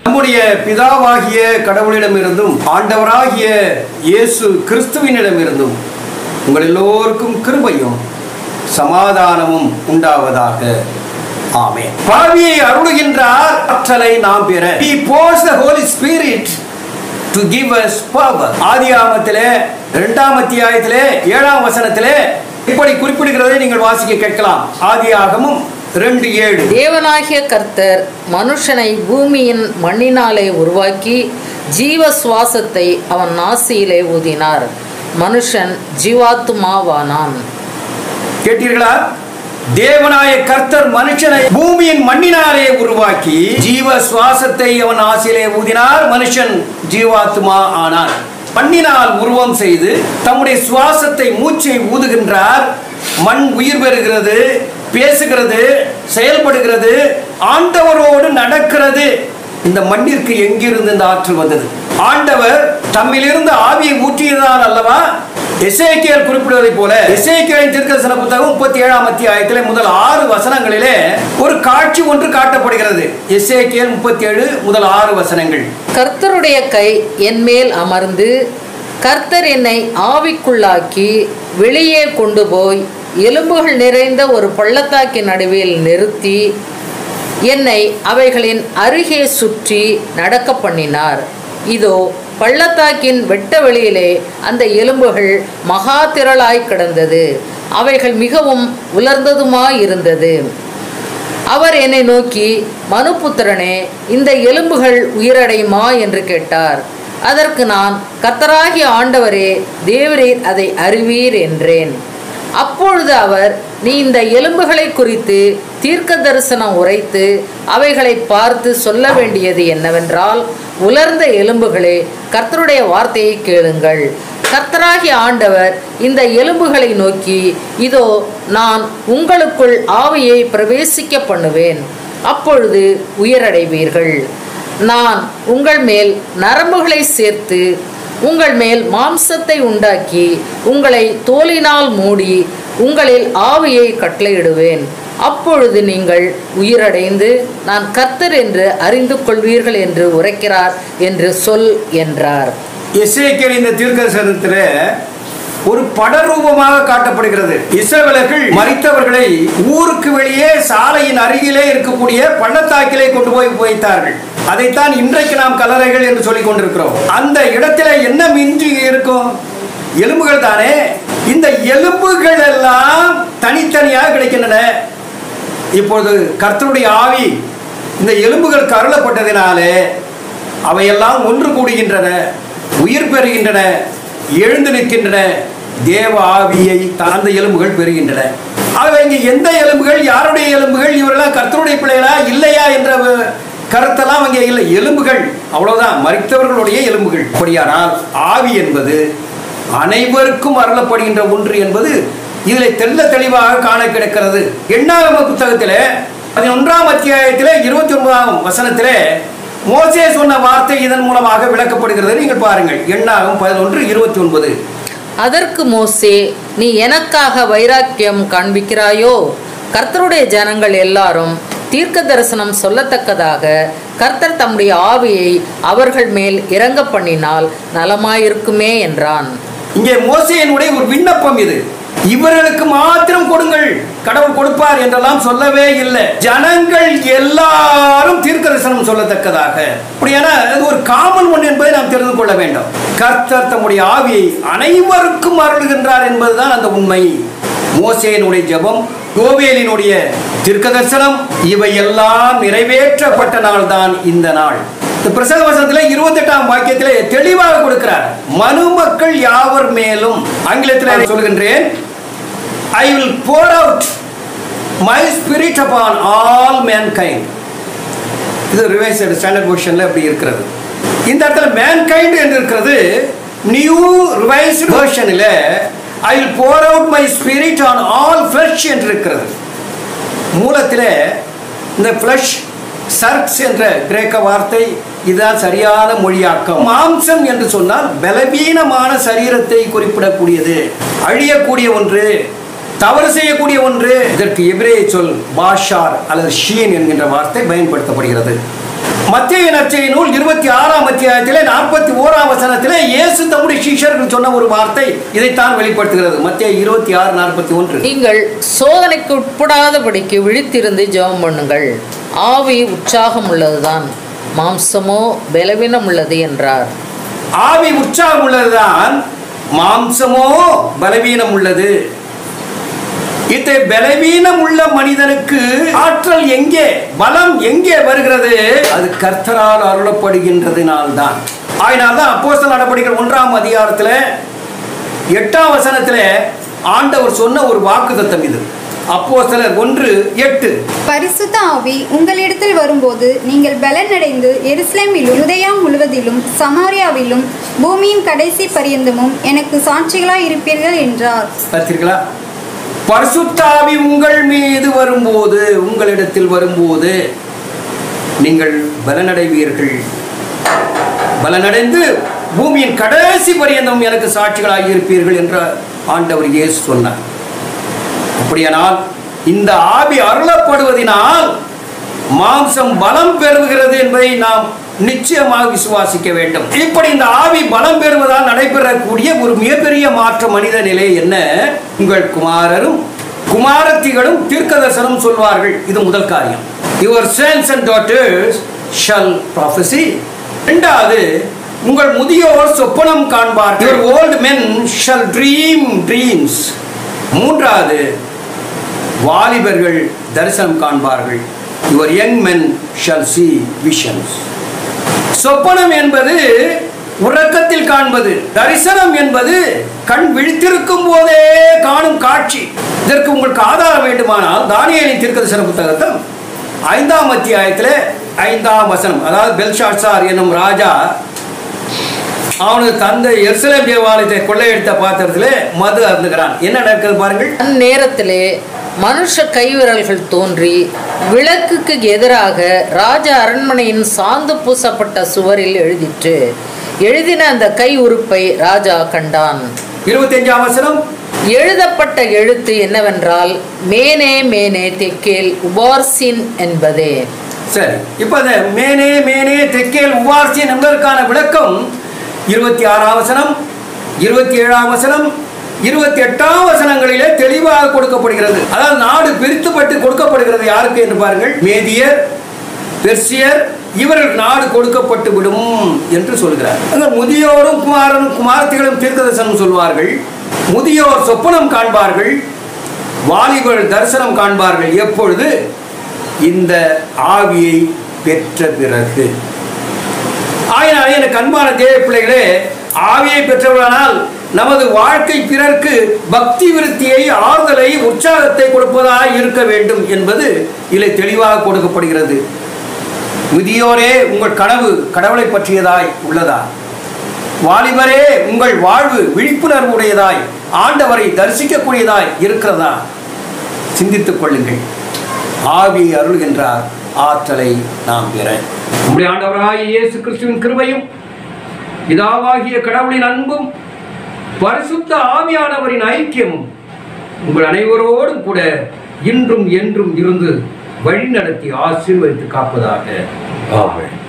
நம்முடைய பிதாவாகிய கடவுளிடமிருந்தும் ஆண்டவராகிய இயேசு கிறிஸ்துவினிடமிருந்தும் உங்கள் எல்லோருக்கும் கிருபையும் சமாதானமும் உண்டாவதாக ஆமென் பாவியை அருளுகின்றார் ஆற்றலை நாம் பெற he pours the holy spirit to give us power ஆதியாகமத்திலே இரண்டாம் அத்தியாயத்திலே ஏழாம் வசனத்திலே இப்படி குறிப்பிடுகிறதை நீங்கள் வாசிக்க கேட்கலாம் ஆதியாகமும் ரெண்டு ஏழு தேவனாகிய கர்த்தர் மனுஷனை பூமியின் மண்ணினாலே உருவாக்கி ஜீவ சுவாசத்தை அவன் நாசியிலே ஊதினார் மனுஷன் ஜீவாத்துமாவானான் கேட்டீர்களா தேவனாய கர்த்தர் மனுஷனை பூமியின் மண்ணினாலே உருவாக்கி ஜீவ சுவாசத்தை அவன் ஆசிலே ஊதினார் மனுஷன் ஜீவாத்மா ஆனான் மண்ணினால் உருவம் செய்து தம்முடைய சுவாசத்தை மூச்சை ஊதுகின்றார் மண் உயிர் பெறுகிறது பேசுகிறது செயல்படுகிறது ஆண்டவரோடு நடக்கிறது இந்த மண்ணிற்கு எங்கிருந்து இந்த ஆற்றல் வந்தது ஆண்டவர் தம்மிலிருந்து ஆவியை ஊற்றியதான் அல்லவா எசேக்கியல் குறிப்பிடுவதைப் போல எசேக்கியலின் தீர்க்கதரிசன புத்தகம் முப்பத்தி ஏழாம் அத்தியாயத்திலே முதல் ஆறு வசனங்களிலே ஒரு காட்சி ஒன்று காட்டப்படுகிறது எசேக்கியல் முப்பத்தி ஏழு முதல் ஆறு வசனங்கள் கர்த்தருடைய கை என் மேல் அமர்ந்து கர்த்தர் என்னை ஆவிக்குள்ளாக்கி வெளியே கொண்டு போய் எலும்புகள் நிறைந்த ஒரு பள்ளத்தாக்கின் நடுவில் நிறுத்தி என்னை அவைகளின் அருகே சுற்றி நடக்க பண்ணினார் இதோ பள்ளத்தாக்கின் வெட்ட வெளியிலே அந்த எலும்புகள் மகா திரளாய் கிடந்தது அவைகள் மிகவும் உலர்ந்ததுமாயிருந்தது அவர் என்னை நோக்கி மனுபுத்திரனே இந்த எலும்புகள் உயிரடையுமா என்று கேட்டார் அதற்கு நான் கர்த்தராகிய ஆண்டவரே தேவரீர் அதை அறிவீர் என்றேன் அப்பொழுது அவர் நீ இந்த எலும்புகளை குறித்து தீர்க்க தரிசனம் உரைத்து அவைகளை பார்த்து சொல்ல வேண்டியது என்னவென்றால் உலர்ந்த எலும்புகளே கர்த்தருடைய வார்த்தையை கேளுங்கள் கர்த்தராகிய ஆண்டவர் இந்த எலும்புகளை நோக்கி இதோ நான் உங்களுக்குள் ஆவியை பிரவேசிக்க பண்ணுவேன் அப்பொழுது உயரடைவீர்கள் நான் உங்கள் மேல் நரம்புகளை சேர்த்து உங்கள் மேல் மாம்சத்தை உண்டாக்கி உங்களை தோலினால் மூடி உங்களில் ஆவியை கட்டளையிடுவேன் அப்பொழுது நீங்கள் உயிரடைந்து நான் கர்த்தர் என்று அறிந்து கொள்வீர்கள் என்று உரைக்கிறார் என்று சொல் என்றார் எசேக்கியல் இந்த தீர்க்கதரிசனத்தில் ஒரு படரூபமாக காட்டப்படுகிறது இஸ்ரவேலர்கள் மரித்தவர்களை ஊருக்கு வெளியே சாலையின் அருகிலே இருக்கக்கூடிய பள்ளத்தாக்கிலே கொண்டு போய் வைத்தார்கள் அதைத்தான் இன்றைக்கு நாம் கல்லறைகள் என்று சொல்லிக் கொண்டிருக்கிறோம் அந்த இடத்துல என்ன மிஞ்சி இருக்கும் எலும்புகள் தானே இந்த எலும்புகள் எல்லாம் தனித்தனியாக கிடைக்கின்றன இப்பொழுது கர்த்தருடைய ஆவி இந்த எலும்புகள் கருளப்பட்டதினாலே அவையெல்லாம் ஒன்று கூடுகின்றன உயிர் பெறுகின்றன எழுந்து நிற்கின்றன தேவ ஆவியை அந்த எலும்புகள் பெறுகின்றன ஆகவே இங்கே எந்த எலும்புகள் யாருடைய எலும்புகள் இவரெல்லாம் கர்த்தருடைய பிள்ளைகளா இல்லையா என்ற வ- கருத்தெல்லாம் அங்கே இல்லை எலும்புகள் அவ்வளவுதான் மறித்தவர்களுடைய எலும்புகள் அப்படியானால் ஆவி என்பது அனைவருக்கும் அருளப்படுகின்ற ஒன்று என்பது இதில் தெள்ள தெளிவாக காண கிடக்கிறது எண்ணாகம புத்தகத்திலே பதினொன்றாம் அத்தியாயத்திலே இருபத்தி ஒன்பதாம் வசனத்திலே மோசே சொன்ன வார்த்தை இதன் மூலமாக விளக்கப்படுகிறது நீங்கள் பாருங்கள் எண்ணாகம் பதினொன்று இருபத்தி ஒன்பது அதற்கு மோசே நீ எனக்காக வைராக்கியம் காண்பிக்கிறாயோ கர்த்தருடைய ஜனங்கள் எல்லாரும் தீர்க்க தரிசனம் சொல்லத்தக்கதாக கர்த்தர் தம்முடைய ஆவியை அவர்கள் மேல் இறங்க பண்ணினால் நலமாயிருக்குமே என்றான் இங்கே மோசையினுடைய ஒரு விண்ணப்பம் இது இவர்களுக்கு மாத்திரம் கொடுங்கள் கடவுள் கொடுப்பார் என்றெல்லாம் சொல்லவே இல்லை ஜனங்கள் எல்லாரும் தீர்க்கதரிசனம் சொல்லத்தக்கதாக அப்படியான அது ஒரு காமன் ஒன்று என்பதை நாம் தெரிந்து கொள்ள வேண்டும் கர்த்தர் தம்முடைய ஆவியை அனைவருக்கும் அருளுகின்றார் என்பதுதான் அந்த உண்மை மோசேயினுடைய ஜெபம் கோவேலினுடைய தீர்க்கதரிசனம் இவை எல்லாம் நிறைவேற்றப்பட்ட நாள் தான் இந்த நாள் இந்த பிரசங்க வசனத்தில் இருபத்தெட்டாம் வாக்கியத்திலே தெளிவாக கொடுக்கிறார் மனு மக்கள் யாவர் மேலும் ஆங்கிலத்தில் சொல்கின்றேன் I will pour out my spirit upon all mankind இது ரிவைஸ்டு ஸ்டாண்டர்ட் பொசிஷனில் அப்படி இருக்கிறது இந்த இடத்துல மேன்கைண்ட் என்று இருக்கிறது நியூ ரிவைஸ்டு வெர்ஷனில் I will pour out my spirit on all flesh என்று இருக்கிறது மூலத்தில் இந்த ஃப்ளஷ் சர்க்ஸ் என்ற கிரேக்க வார்த்தை இதுதான் சரியான மொழியாக்கம் மாம்சம் என்று சொன்னால் பலவீனமான சரீரத்தை குறிப்பிடக்கூடியது அழியக்கூடிய ஒன்று தவறு செய்யக்கூடிய ஒன்று இதற்கு எபிரேய சொல் பாஷார் அல்லது ஷீன் என்கின்ற வார்த்தை பயன்படுத்தப்படுகிறது மத்திய நற்செய்தி நூல் இருபத்தி ஆறாம் அத்தியாயத்திலே நாற்பத்தி ஓராம் வசனத்திலே இயேசு தம்முடைய சீஷர்கள் சொன்ன ஒரு வார்த்தை இதைத்தான் வெளிப்படுத்துகிறது மத்திய இருபத்தி ஆறு நாற்பத்தி ஒன்று நீங்கள் சோதனைக்கு உட்படாதபடிக்கு விழித்திருந்து ஜெபம் பண்ணுங்கள் ஆவி உற்சாகம் உள்ளதுதான் மாம்சமோ பலவீனம் உள்ளது என்றார் ஆவி உற்சாகம் உள்ளதுதான் மாம்சமோ பலவீனம் உள்ளது இத்தை பலவீனம் உள்ள மனிதனுக்கு ஆற்றல் எங்கே பலம் எங்கே வருகிறது அது கர்த்தரால் அருளப்படுகின்றதினால்தான் அதனால்தான் அப்போஸ்தலர் நடவடிக்கை ஒன்றாம் அதிகாரத்தில் எட்டாம் வசனத்தில் ஆண்டவர் சொன்ன ஒரு வாக்குத்தத்தம் இது அப்போஸ்தலர் ஒன்று எட்டு பரிசுத்த ஆவி உங்களிடத்தில் வரும்போது நீங்கள் பலனடைந்து எருசலேமிலும் யுதயா முழுவதிலும் சமாரியாவிலும் பூமியின் கடைசி பரியந்தமும் எனக்கு சாட்சிகளாய் இருப்பீர்கள் என்றார் பார்த்தீர்களா பரிசுத்தாவி உங்கள் மீது வரும்போது உங்களிடத்தில் வரும்போது நீங்கள் பலனடைவீர்கள் பலனடைந்து பூமியின் கடைசி பரியந்தம் எனக்கு சாட்சிகளாகி இருப்பீர்கள் என்ற ஆண்டவர் இயேசு சொன்னார் அப்படியானால் இந்த ஆவி அருளப்படுவதினால் மாம்சம் பலம் பெறுகிறது என்பதை நாம் நிச்சயமாக விசுவாசிக்க வேண்டும் இப்படி இந்த ஆவி பலம் பெறுவதால் நடைபெறக்கூடிய ஒரு மிகப்பெரிய மாற்ற மனித நிலை என்ன உங்கள் குமாரரும் குமாரத்திகளும் தீர்க்கதர்சனம் சொல்வார்கள் இது முதல் காரியம் your sons and daughters shall prophesy இரண்டாவது உங்கள் முதியோர் சொப்பனம் காண்பார்கள் your old men shall dream dreams மூன்றாவது வாலிபர்கள் தரிசனம் காண்பார்கள் your young men shall see visions சொப்பனம் என்பது உறக்கத்தில் காண்பது தரிசனம் என்பது கண் விழித்திருக்கும் போதே காணும் காட்சி இதற்கு உங்களுக்கு ஆதாரம் வேண்டுமானால் தானியலின் தீர்க்கதரிசன புத்தகத்தில் ஐந்தாம் அத்தியாயத்தில் ஐந்தாம் வசனம் அதாவது பெல்ஷாட்சார் என்னும் ராஜா அவனது தந்தை எருசலேம் தேவாலயத்தை கொள்ளையடித்த பாத்திரத்திலே மது அருந்துகிறான் என்ன நடக்கிறது பாருங்கள் அந்நேரத்திலே மனுஷ கைவிரல்கள் தோன்றி விளக்குக்கு எதிராக ராஜ அரண்மனையின் சாந்து பூசப்பட்ட சுவரில் எழுதிற்று எழுதின அந்த கை உறுப்பை ராஜா கண்டான் இருபத்தஞ்சாம் வசனம் எழுதப்பட்ட எழுத்து என்னவென்றால் மேனே மேனே தெக்கேல் உபார்சின் என்பதே சரி இப்போ அந்த மேனே மேனே தெக்கேல் உவார்சியன் என்பதற்கான விளக்கம் இருபத்தி ஆறாம் வசனம் இருபத்தி ஏழாம் வசனம் இருபத்தி எட்டாம் வசனங்களிலே தெளிவாக கொடுக்கப்படுகிறது அதாவது நாடு பிரித்துப்பட்டு கொடுக்கப்படுகிறது யாருக்கு என்று பாருங்கள் மேதியர் பெர்சியர் இவர்கள் நாடு கொடுக்கப்பட்டு விடும் என்று சொல்கிறார் அங்க முதியோரும் குமாரனும் குமாரத்திகளும் தீர்க்கதரிசனம் சொல்வார்கள் முதியோர் சொப்பனம் காண்பார்கள் வாலிபர்கள் தரிசனம் காண்பார்கள் எப்பொழுது இந்த ஆவியை பெற்ற பிறகு ஆயினாலே எனக்கு அன்பான தேவ பிள்ளைகளே ஆவியை பெற்றவர்களானால் நமது வாழ்க்கை பிறர்க்கு பக்தி விருத்தியை ஆறுதலை உற்சாகத்தை கொடுப்பதாய் இருக்க வேண்டும் என்பது இதில் தெளிவாக கொடுக்கப்படுகிறது முதியோரே உங்கள் கனவு கடவுளை பற்றியதாய் உள்ளதா வாலிபரே உங்கள் வாழ்வு விழிப்புணர்வு உடையதாய் ஆண்டவரை தரிசிக்கக்கூடியதாய் இருக்கிறதா சிந்தித்துக் கொள்ளுங்கள் ஆவி அருள்கின்றார் ஆற்றலை நாம் பெற நம்முடைய ஆண்டவராகிய இயேசு கிறிஸ்துவின் கிருபையும் பிதாவாகிய கடவுளின் அன்பும் பரிசுத்த ஆவியானவரின் ஐக்கியமும் உங்கள் அனைவரோடும் கூட இன்றும் என்றும் இருந்து வழிநடத்தி ஆசீர்வதித்து காப்பதாக ஆமென்